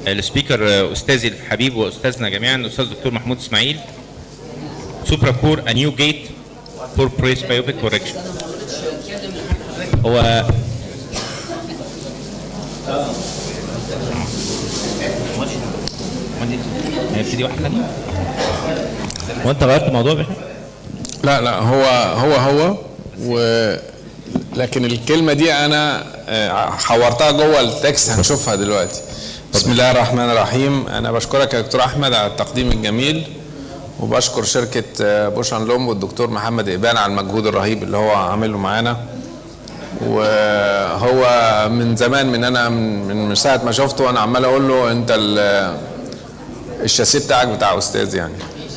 السبيكر استاذي الحبيب واستاذنا جميعا الاستاذ دكتور محمود اسماعيل سوبرا كور ا نيو جيت فور بريس بايوبيك كوركشن هو هيبتدي واحد تاني هو انت غيرت الموضوع يا باشا؟ لا لا هو هو هو و لكن الكلمه دي انا آه، حورتها جوه التكست هنشوفها دلوقتي بسم الله الرحمن الرحيم انا بشكرك يا دكتور احمد على التقديم الجميل وبشكر شركه آه، بوشان لوم والدكتور محمد إبان على المجهود الرهيب اللي هو عامله معانا وهو من زمان من انا من من ساعه ما شفته انا عمال اقول له انت ال- الشاسيه بتاعك بتاع استاذ يعني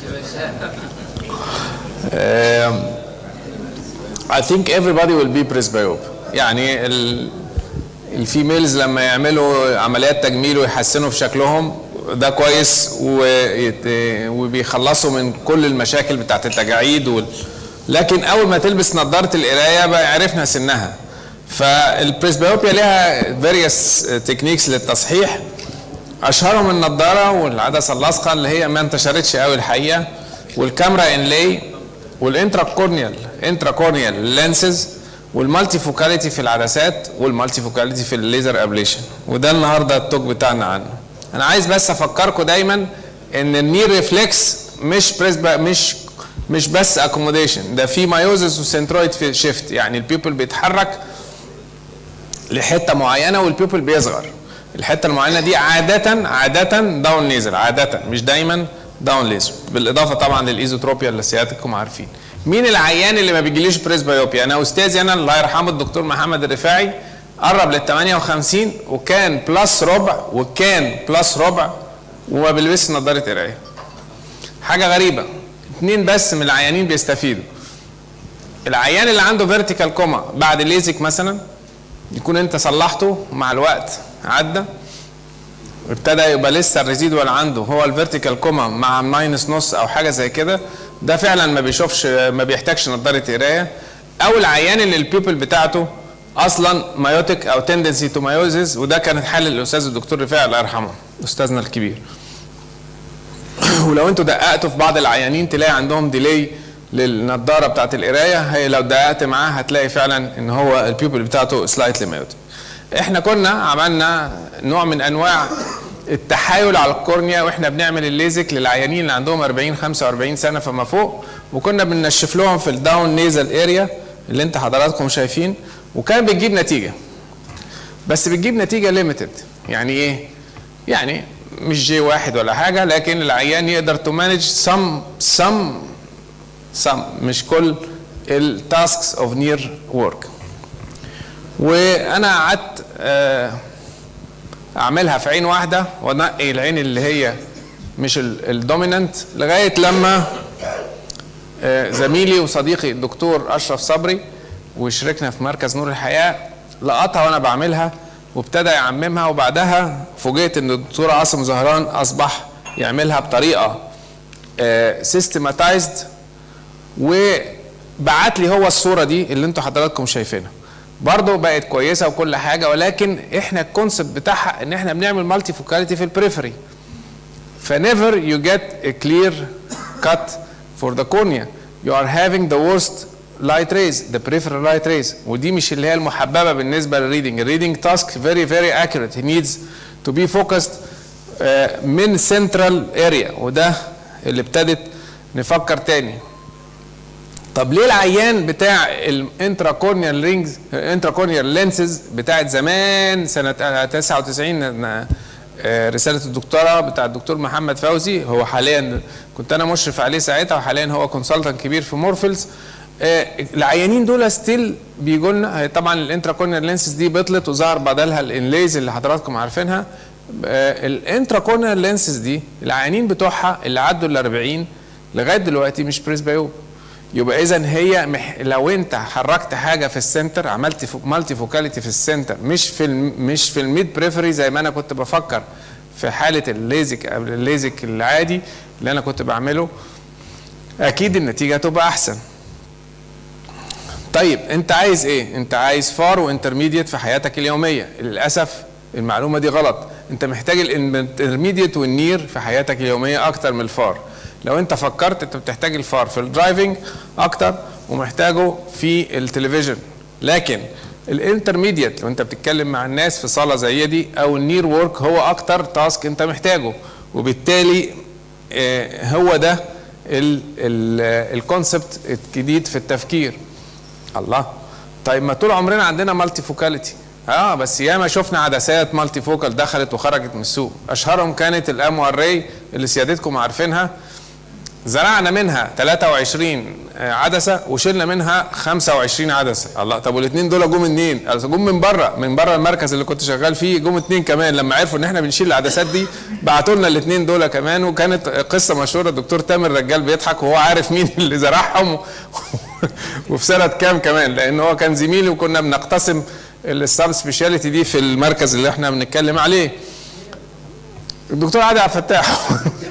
Um, I think everybody will be presbyope يعني ال الفيميلز لما يعملوا عمليات تجميل ويحسنوا في شكلهم ده كويس ويت- وبيخلصوا من كل المشاكل بتاعت التجاعيد وال... لكن اول ما تلبس نظاره القرايه بقى عرفنا سنها فالبريسبيوبيا ليها فيريوس تكنيكس للتصحيح اشهرهم النضاره والعدسه اللاصقه اللي هي ما انتشرتش قوي الحقيقه والكاميرا انلاي والانترا كورنيال انترا كورنيال لينسز والمالتي فوكاليتي في العدسات والمالتي فوكاليتي في الليزر ابليشن وده النهارده التوك بتاعنا عنه انا عايز بس افكركم دايما ان النير ريفلكس مش بريسبا مش مش بس اكوموديشن ده في مايوزس وسنترويد في شيفت يعني البيبل بيتحرك لحته معينه والبيبل بيصغر الحته المعينه دي عاده عاده داون ليزر عاده مش دايما داون ليزر بالاضافه طبعا للايزوتروبيا اللي سيادتكم عارفين مين العيان اللي ما بيجيليش بريسبيوبيا انا استاذي انا الله يرحمه الدكتور محمد الرفاعي قرب لل 58 وكان بلس ربع وكان بلس ربع وما بيلبسش نظاره قرايه حاجه غريبه اتنين بس من العيانين بيستفيدوا العيان اللي عنده فيرتيكال كوما بعد الليزك مثلا يكون انت صلحته مع الوقت عدى ابتدى يبقى لسه الريزيدوال عنده هو الفيرتيكال كوما مع ماينس نص او حاجه زي كده ده فعلا ما بيشوفش ما بيحتاجش نظاره قرايه او العيان اللي البيبل بتاعته اصلا مايوتيك او تندنسي تو مايوزيس وده كانت حل الاستاذ الدكتور رفاعي الله يرحمه استاذنا الكبير ولو انتوا دققتوا في بعض العيانين تلاقي عندهم ديلي للنضاره بتاعت القرايه هي لو دققت معاه هتلاقي فعلا ان هو البيبل بتاعته سلايتلي مايوتيك احنا كنا عملنا نوع من انواع التحايل على الكورنيا واحنا بنعمل الليزك للعيانين اللي عندهم 40 45 سنه فما فوق وكنا بننشف لهم في الداون نيزل اريا اللي انت حضراتكم شايفين وكان بتجيب نتيجه بس بتجيب نتيجه ليميتد يعني ايه يعني مش جي واحد ولا حاجه لكن العيان يقدر تو مانج سم سم سم مش كل التاسكس اوف نير ورك وانا قعدت آه، اعملها في عين واحده وانقي العين اللي هي مش الدوميننت لغايه لما آه، زميلي وصديقي الدكتور اشرف صبري وشركنا في مركز نور الحياه لقطها وانا بعملها وابتدى يعممها وبعدها فوجئت ان الدكتور عاصم زهران اصبح يعملها بطريقه سيستماتايزد وبعت لي هو الصوره دي اللي انتوا حضراتكم شايفينها برضه بقت كويسه وكل حاجه ولكن احنا الكونسبت بتاعها ان احنا بنعمل مالتي فوكاليتي في البريفري فنيفر يو جيت ا كلير كات فور ذا cornea you are having the worst light rays the peripheral light rays ودي مش اللي هي المحببه بالنسبه للريدنج الريدنج تاسك very very accurate he needs to be focused uh, من central area وده اللي ابتدت نفكر تاني طب ليه العيان بتاع الانترا كورنيال رينجز انترا كورنيال لينسز بتاعت زمان سنه 99 آه، رساله الدكتوراه بتاع الدكتور محمد فوزي هو حاليا كنت انا مشرف عليه ساعتها وحاليا هو كونسلتنت كبير في مورفلز آه، العيانين دول ستيل بيجوا لنا طبعا الانترا كورنيال لينسز دي بطلت وظهر بدلها الانليز اللي حضراتكم عارفينها الانترا كورنيال لينسز دي العيانين بتوعها اللي عدوا ال 40 لغايه دلوقتي مش بريسبيوب يبقى اذا هي مح... لو انت حركت حاجه في السنتر عملت فو... مالتي فوكاليتي في السنتر مش في الم... مش في الميد بريفري زي ما انا كنت بفكر في حاله الليزك قبل الليزك العادي اللي انا كنت بعمله اكيد النتيجه هتبقى احسن طيب انت عايز ايه انت عايز فار وانترميديت في حياتك اليوميه للاسف المعلومه دي غلط انت محتاج الانترميديت والنير في حياتك اليوميه اكتر من الفار لو انت فكرت انت بتحتاج الفار في الدرايفنج اكتر ومحتاجه في التلفزيون لكن الانترميديت لو انت بتتكلم مع الناس في صاله زي دي او النير وورك هو اكتر تاسك انت محتاجه وبالتالي آه، هو ده الكونسبت الجديد في التفكير الله طيب ما طول عمرنا عندنا مالتي فوكاليتي اه بس ياما شفنا عدسات مالتي فوكال دخلت وخرجت من السوق اشهرهم كانت الام اري اللي سيادتكم عارفينها زرعنا منها 23 عدسه وشلنا منها 25 عدسه الله طب والاثنين دول جم منين جم من بره من بره المركز اللي كنت شغال فيه جم اثنين كمان لما عرفوا ان احنا بنشيل العدسات دي بعتوا لنا الاثنين دول كمان وكانت قصه مشهوره الدكتور تامر رجال بيضحك وهو عارف مين اللي زرعهم وفي سنه كام كمان لان هو كان زميلي وكنا بنقتسم السب سبيشاليتي دي في المركز اللي احنا بنتكلم عليه الدكتور عادل عبد الفتاح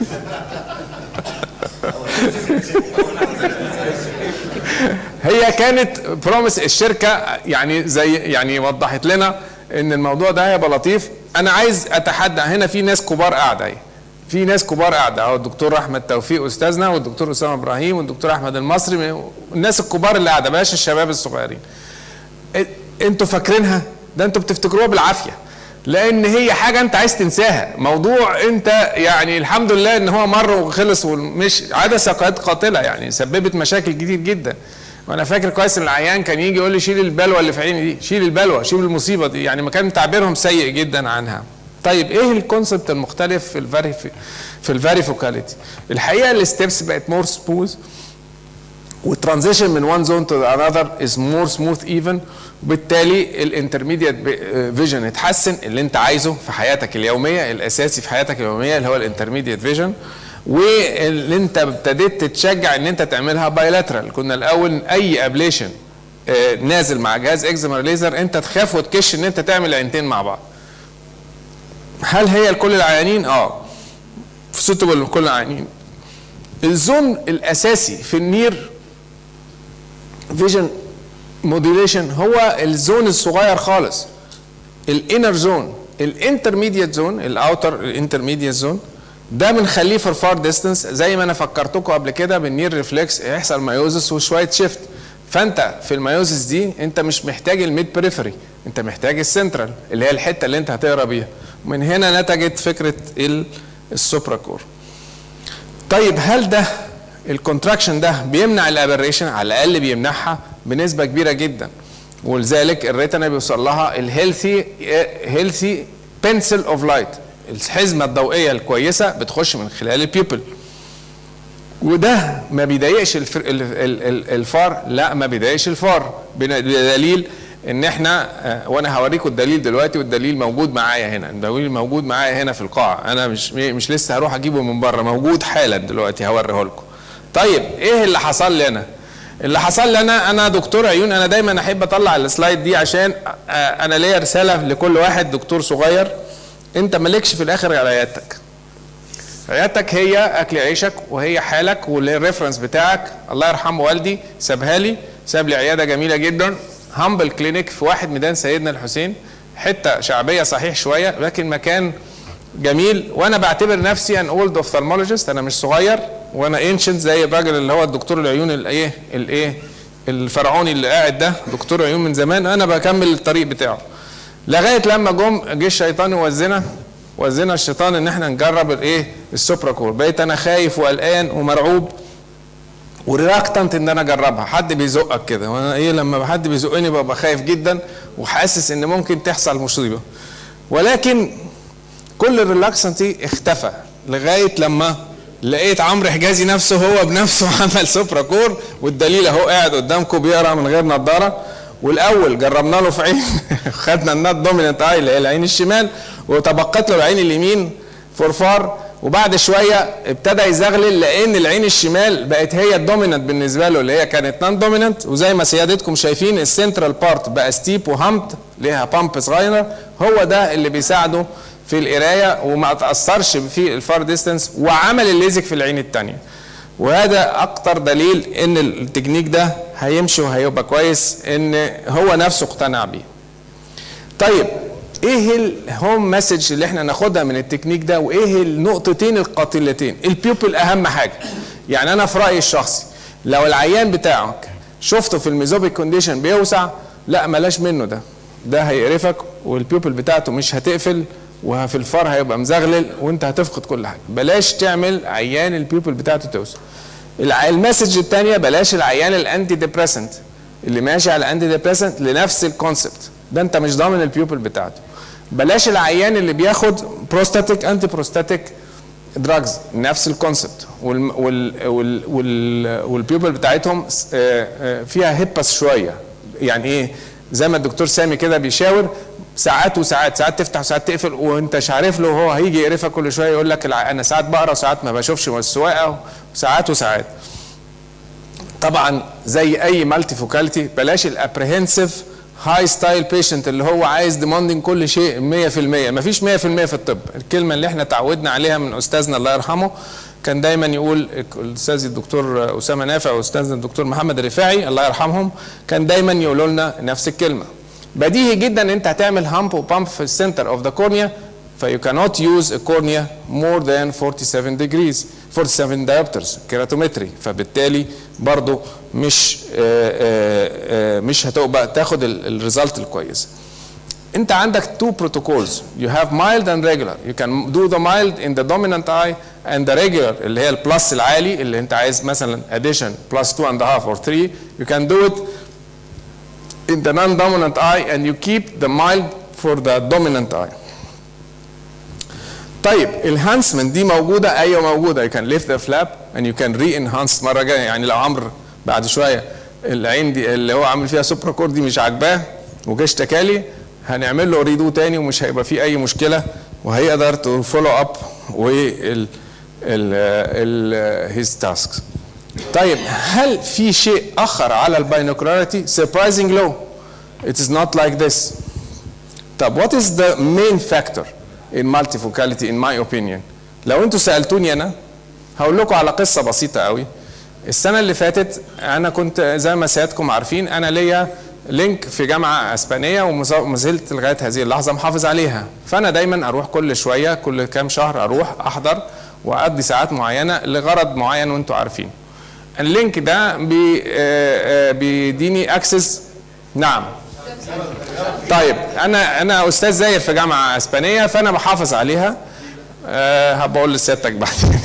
هي كانت بروميس الشركه يعني زي يعني وضحت لنا ان الموضوع ده هيبقى لطيف انا عايز اتحدى هنا في ناس كبار قاعده اهي في ناس كبار قاعده اهو الدكتور احمد توفيق استاذنا والدكتور اسامه ابراهيم والدكتور احمد المصري الناس الكبار اللي قاعده بلاش الشباب الصغيرين انتوا فاكرينها ده انتوا بتفتكروها بالعافيه لان هي حاجه انت عايز تنساها موضوع انت يعني الحمد لله ان هو مر وخلص ومش عدسه قد قاتله يعني سببت مشاكل كتير جدا وانا فاكر كويس ان العيان كان يجي يقول لي شيل البلوه اللي في عيني دي شيل البلوه شيل المصيبه دي يعني ما كان تعبيرهم سيء جدا عنها طيب ايه الكونسبت المختلف في الفاري في الفاري فوكاليتي الحقيقه الستبس بقت مور سموث والترانزيشن من وان زون تو انذر از مور سموث ايفن وبالتالي الانترميديت فيجن اتحسن اللي انت عايزه في حياتك اليوميه الاساسي في حياتك اليوميه اللي هو الانترميديت فيجن واللي انت ابتديت تتشجع ان انت تعملها بايلاترال كنا الاول اي ابليشن نازل مع جهاز اكزيمر ليزر انت تخاف وتكش ان انت تعمل عينتين مع بعض هل هي لكل العيانين اه سوتبل لكل العيانين الزون الاساسي في النير فيجن موديوليشن هو الزون الصغير خالص الانر زون الانترميديت زون الاوتر الانترميديت زون ده بنخليه في الفار ديستنس زي ما انا فكرتكم قبل كده بالنير ريفلكس يحصل مايوزس وشويه شيفت فانت في المايوزس دي انت مش محتاج الميد بريفري انت محتاج السنترال اللي هي الحته اللي انت هتقرا بيها ومن هنا نتجت فكره السوبرا كور طيب هل ده الكونتراكشن ده بيمنع الابريشن على الاقل بيمنعها بنسبه كبيره جدا ولذلك الريتنا بيوصل لها الهيلثي هيلثي بنسل اوف لايت الحزمه الضوئيه الكويسه بتخش من خلال البيبل وده ما بيضايقش الفر... الفار لا ما بيضايقش الفار بدليل ان احنا وانا هوريكم الدليل دلوقتي والدليل موجود معايا هنا الدليل موجود معايا هنا في القاعه انا مش مش لسه هروح اجيبه من بره موجود حالا دلوقتي هوريه لكم طيب ايه اللي حصل لي انا اللي حصل لي انا انا دكتور عيون انا دايما احب اطلع السلايد دي عشان انا ليا رساله لكل واحد دكتور صغير انت مالكش في الاخر على عيادتك عيادتك هي اكل عيشك وهي حالك والريفرنس بتاعك الله يرحمه والدي سابها لي ساب لي عياده جميله جدا هامبل كلينيك في واحد ميدان سيدنا الحسين حته شعبيه صحيح شويه لكن مكان جميل وانا بعتبر نفسي ان اولد اوفثالمولوجيست انا مش صغير وانا انشنت زي الراجل اللي هو الدكتور العيون الايه الايه الفرعوني اللي قاعد ده دكتور عيون من زمان انا بكمل الطريق بتاعه لغايه لما جم جه الشيطان وزنا وزنا الشيطان ان احنا نجرب الايه السوبرا كور بقيت انا خايف وقلقان ومرعوب وريلاكتنت ان انا اجربها حد بيزقك كده وانا ايه لما حد بيزقني ببقى خايف جدا وحاسس ان ممكن تحصل مصيبه ولكن كل الريلاكسنتي اختفى لغايه لما لقيت عمرو حجازي نفسه هو بنفسه عمل سوبرا كور والدليل اهو قاعد قدامكم بيقرا من غير نظاره والاول جربنا له في عين خدنا النات دوميننت اي اللي هي العين الشمال وتبقت له العين اليمين فورفار وبعد شويه ابتدى يزغلل لان العين الشمال بقت هي الدوميننت بالنسبه له اللي هي كانت نان دوميننت وزي ما سيادتكم شايفين السنترال بارت بقى ستيب وهامت ليها بامب صغيره هو ده اللي بيساعده في القرايه وما تاثرش في الفار ديستنس وعمل الليزك في العين الثانيه وهذا اكتر دليل ان التكنيك ده هيمشي وهيبقى كويس ان هو نفسه اقتنع بيه طيب ايه الهوم مسج اللي احنا ناخدها من التكنيك ده وايه النقطتين القاتلتين البيوبل اهم حاجه يعني انا في رايي الشخصي لو العيان بتاعك شفته في الميزوبيك كونديشن بيوسع لا ملاش منه ده ده هيقرفك والبيوبل بتاعته مش هتقفل وفي الفار هيبقى مزغلل وانت هتفقد كل حاجه بلاش تعمل عيان البيوبل بتاعته توسع الع- المسج الثانيه بلاش العيان الانتي ديبريسنت اللي ماشي على الانتي ديبريسنت لنفس الكونسبت ده انت مش ضامن البيوبل بتاعته بلاش العيان اللي بياخد بروستاتيك انتي بروستاتيك دراجز نفس الكونسبت وال وال وال وال والبيوبل بتاعتهم س- آه، آه، فيها هيبس شويه يعني ايه زي ما الدكتور سامي كده بيشاور ساعات وساعات ساعات تفتح وساعات تقفل وانت مش عارف له هو هيجي يقرفك كل شويه يقول لك الع- انا ساعات بقرا وساعات ما بشوفش السواقه وساعات وساعات طبعا زي اي مالتي فوكاليتي بلاش الابريهنسيف هاي ستايل بيشنت اللي هو عايز ديماندنج كل شيء 100% مفيش 100% في الطب الكلمه اللي احنا تعودنا عليها من استاذنا الله يرحمه كان دايما يقول الاستاذ الدكتور اسامه نافع واستاذنا الدكتور محمد الرفاعي الله يرحمهم كان دايما يقولوا لنا نفس الكلمه بديهي جدا ان انت هتعمل هامب وبامب في السنتر اوف ذا كورنيا فيو cannot use a cornea more than 47 degrees 47 diopters كيراتومتري فبالتالي برضو مش آه، آه، آه، مش هتبقى تاخد الريزلت الكويس انت عندك two protocols you have mild and regular you can do the mild in the dominant eye and the regular اللي هي البلس العالي اللي انت عايز مثلا addition plus 2 and a half or 3 you can do it in the non-dominant eye and you keep the mild for the dominant eye طيب الهانسمنت دي موجوده ايوه موجوده you can lift the flap and you can re-enhance مره جايه يعني لو عمرو بعد شويه العين دي اللي هو عامل فيها سوبرا كور دي مش عاجباه وجه اشتكى لي هنعمل له ريدو تاني ومش هيبقى فيه اي مشكله وهيقدر تو فولو اب وال ال هيز تاسكس طيب هل في شيء اخر على الباينوكولاريتي surprising low it is not like this طب what is the main factor in multifocality in my opinion لو انتوا سالتوني انا هقول لكم على قصه بسيطه قوي السنه اللي فاتت انا كنت زي ما سيادكم عارفين انا ليا لينك في جامعه اسبانيه وما زلت لغايه هذه اللحظه محافظ عليها فانا دايما اروح كل شويه كل كام شهر اروح احضر واقضي ساعات معينه لغرض معين وانتوا عارفين اللينك ده بي آه، آه، بيديني اكسس نعم طيب انا انا استاذ زاير في جامعه اسبانيه فانا بحافظ عليها أه هبقول لسيادتك بعدين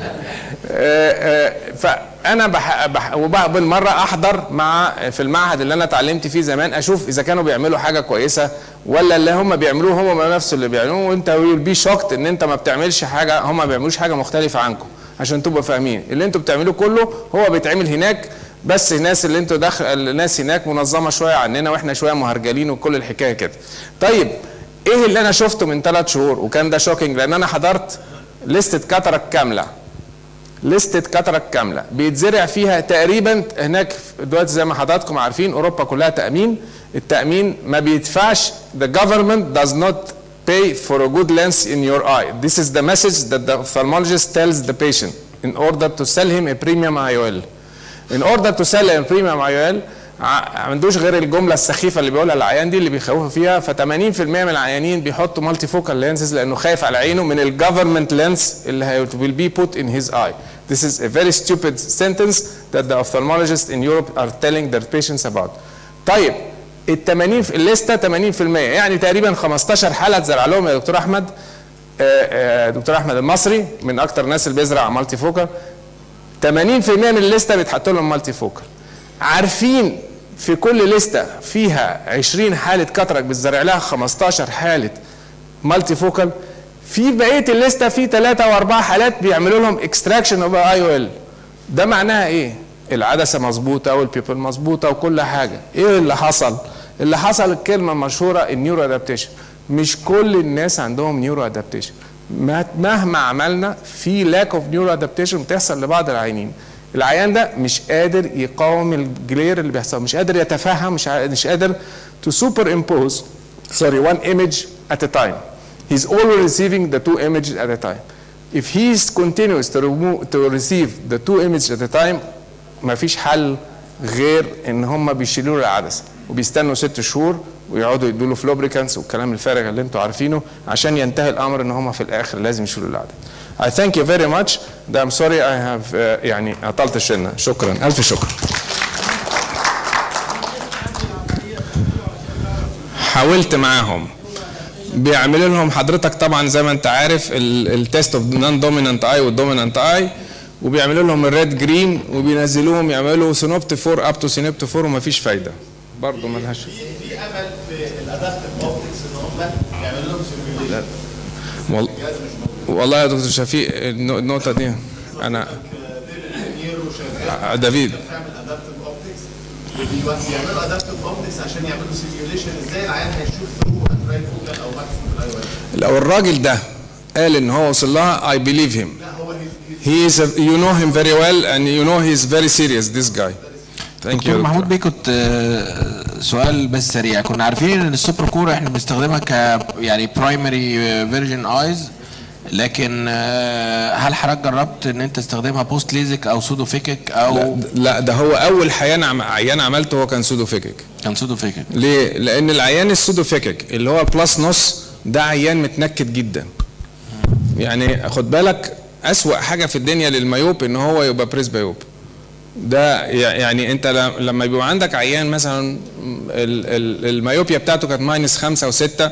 أه أه فانا بح بح وبقى بالمره احضر مع في المعهد اللي انا اتعلمت فيه زمان اشوف اذا كانوا بيعملوا حاجه كويسه ولا اللي هم بيعملوه هم نفس اللي بيعملوه وانت ويل بي شوكت ان انت ما بتعملش حاجه هم ما بيعملوش حاجه مختلفه عنكم عشان تبقوا فاهمين اللي انتوا بتعملوه كله هو بيتعمل هناك بس الناس اللي انتوا داخل الناس هناك منظمه شويه عننا واحنا شويه مهرجلين وكل الحكايه كده. طيب ايه اللي انا شفته من ثلاث شهور وكان ده شوكينج لان انا حضرت لستة كاترك كامله. لستة كاترك كامله بيتزرع فيها تقريبا هناك دلوقتي زي ما حضراتكم عارفين اوروبا كلها تامين التامين ما بيدفعش the government does not pay for a good lens in your eye. This is the message that the ophthalmologist tells the patient in order to sell him a premium IOL. in order to sell a premium IOL ما عندوش غير الجمله السخيفه اللي بيقولها العيان دي اللي بيخوفوا فيها ف 80% من العيانين بيحطوا مالتي فوكال لينسز لانه خايف على عينه من الجفرمنت لينس اللي هي will be put in his eye. This is a very stupid sentence that the ophthalmologists in Europe are telling their patients about. طيب ال 80 في الليسته 80% يعني تقريبا 15 حاله اتزرع لهم يا دكتور احمد آآ آآ دكتور احمد المصري من اكتر الناس اللي بيزرع مالتي فوكال 80% من الليسته بيتحط لهم مالتي فوكال عارفين في كل لسته فيها 20 حاله كاتراك بتزرع لها 15 حاله مالتي فوكال في بقيه الليسته في ثلاثه واربعه حالات بيعملوا لهم اكستراكشن اوف اي او ال ده معناها ايه؟ العدسه مظبوطه والبيبل مظبوطه وكل حاجه ايه اللي حصل؟ اللي حصل الكلمه المشهوره النيورو ادابتيشن مش كل الناس عندهم نيورو ادابتيشن مهما عملنا في لاك اوف نيورو ادابتيشن بتحصل لبعض العيانين العيان ده مش قادر يقاوم الجلير اللي بيحصل مش قادر يتفهم مش مش قادر to superimpose sorry one image at a time he's always receiving the two images at a time if he is continuous to, remove, to receive the two images at a time ما فيش حل غير ان هم بيشيلوا له العدسه وبيستنوا ست شهور ويقعدوا يدوا له فلوبريكانس والكلام الفارغ اللي انتوا عارفينه عشان ينتهي الامر ان هم في الاخر لازم يشيلوا العدد. I thank you very much. I'm sorry I have uh, يعني اطلت الشنه. شكرا الف شكر. حاولت معاهم بيعملوا لهم حضرتك طبعا زي ما انت عارف التيست اوف نون دومينانت اي والدومينانت اي وبيعملوا لهم الريد جرين وبينزلوهم يعملوا سينوبت 4 اب تو سينوبت 4 ومفيش فايده برضه ملهاش في امل في الادابتيف اوبتكس ان هم يعملوا لهم سيميوليشن وال... والله يا دكتور شفيق النو- النقطه دي انا نيرو شغال دافيد بيعمل ادابتيف اوبتكس بيعملوا ادابتيف اوبتكس عشان يعملوا سيميوليشن ازاي العيان هيشوف ثرو هتلاقي فوكال او ماكسيمم الاي واي لو الراجل ده قال ان هو وصل لها I believe him لا هو هي- he is a, you know him very well and you know he is very serious this guy thank you دكتور يا محمود دكتور. بيه كنت آه، سؤال بس سريع كنا عارفين ان السوبر كور احنا بنستخدمها ك يعني برايمري فيرجن ايز لكن آه، هل حضرتك جربت ان انت تستخدمها بوست ليزك او سودو فيكك او لا, لا ده هو اول عيان عم- عيان عملته هو كان سودوفيكك كان سودو فيكك ليه؟ لأن العيان السودوفيكك اللي هو بلس نص ده عيان متنكد جدا. يعني خد بالك أسوأ حاجة في الدنيا للمايوب إن هو يبقى بريس بايوب. ده يع- يعني أنت ل- لما يبقى عندك عيان مثلا ال- ال- المايوبيا بتاعته كانت ماينس خمسة وستة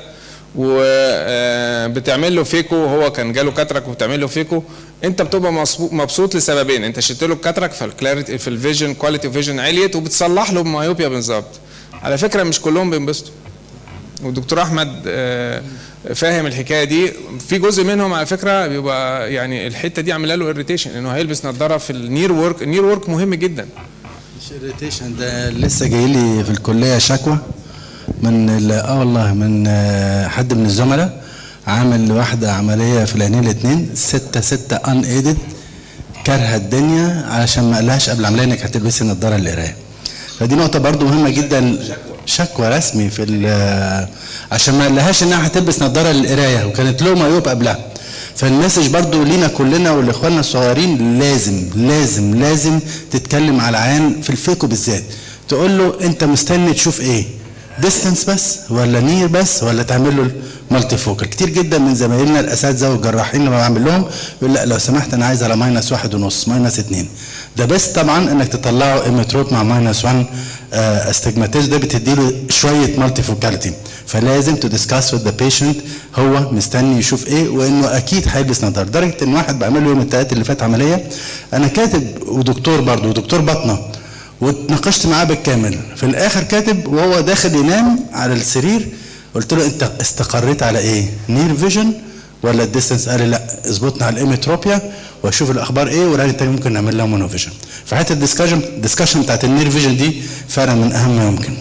وبتعمل له فيكو هو كان جاله كاتراك وبتعمل له فيكو انت بتبقى مصبو- مبسوط لسببين انت شلت له الكاتراك فالكلاريتي في الفيجن كواليتي اوف فيجن عليت وبتصلح له مايوبيا بالظبط على فكره مش كلهم بينبسطوا والدكتور احمد آه، فاهم الحكايه دي في جزء منهم على فكره بيبقى يعني الحته دي عامله له اريتيشن انه هيلبس نظاره في النير ورك النير ورك مهم جدا مش irritation ده لسه جاي لي في الكليه شكوى من ال- اه والله من آه، حد من الزملاء عامل لواحده عمليه في العينين الاثنين ستة ستة ان ايدد كارهه الدنيا علشان ما قالهاش قبل العمليه انك هتلبسي نظاره القرايه فدي نقطه برضو مهمه جدا شكوى رسمي في ال- عشان ما قالهاش انها هتلبس نظاره للقرايه وكانت له مايوب قبلها فالمسج برضو لينا كلنا ولاخواننا الصغيرين لازم لازم لازم تتكلم على العيان في الفيكو بالذات تقول له انت مستني تشوف ايه ديستنس بس ولا نير بس ولا تعمل له مالتي فوكال كتير جدا من زمايلنا الاساتذه والجراحين لما بعمل لهم يقول لا لو سمحت انا عايز على ماينس واحد ونص ماينس اتنين ده بس طبعا انك تطلعه ايمتروب مع ماينس 1 استجماتيز ده بتدي له شويه مالتي فوكاليتي فلازم تدسكاس وذ ذا بيشنت هو مستني يشوف ايه وانه اكيد هيلبس نظاره لدرجه ان واحد بعمل له يوم الثلاث اللي فات عمليه انا كاتب ودكتور برضه ودكتور بطنه واتناقشت معاه بالكامل في الاخر كاتب وهو داخل ينام على السرير قلت له انت استقريت على ايه نير فيجن ولا الديستنس قال لي لا اظبطنا على الايميتروبيا واشوف الاخبار ايه ولا انت ممكن نعمل لها مونو فيجن فحته الديسكشن الديسكشن بتاعت النير فيجن دي فعلا من اهم ما يمكن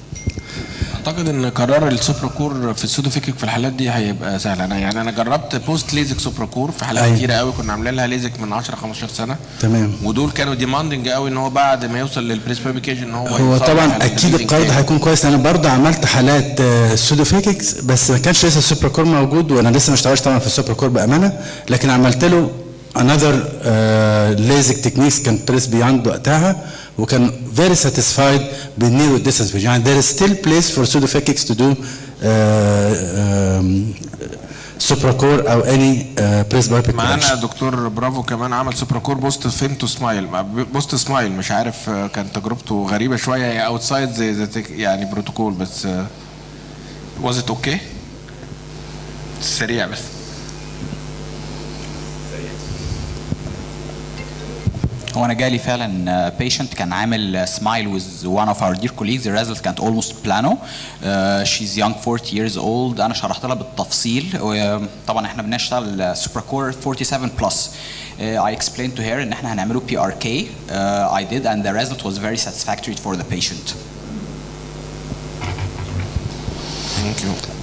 اعتقد ان قرار السوبر كور في السودو فيكك في الحالات دي هيبقى سهل انا يعني انا جربت بوست ليزك سوبر كور في حالات أيوة. كتيره قوي كنا عاملين لها ليزك من 10 15 سنه تمام ودول كانوا ديماندنج قوي ان هو بعد ما يوصل للبريسبيكيشن ان هو هو يصلح طبعا ال- اكيد الليزنج القرض تاني. هيكون كويس انا برضه عملت حالات سودوفيككس بس ما كانش لسه السوبر كور موجود وانا لسه ما اشتغلتش طبعا في السوبر كور بامانه لكن عملت له another ليزك تكنيكس كان بريس بياند وقتها وكان very satisfied بالنيرو ديستنس يعني there is still place for pseudophakics to do سوبر كور او اني بريس باربيك معانا دكتور برافو كمان عمل سوبر كور بوست فينتو سمايل بوست سمايل مش عارف آه، كان تجربته غريبه شويه هي اوتسايد زي زي تك- يعني بروتوكول بس واز ات اوكي سريع بس هو انا جالي فعلا بيشنت كان عامل سمايل with one of our dear colleagues the result كانت almost plano uh, she's young 40 years old انا شرحت لها بالتفصيل طبعا احنا بنشتغل سوبر كور 47 plus uh, I explained to her ان احنا هنعمله PRK uh, I did and the result was very satisfactory for the patient ثانك يو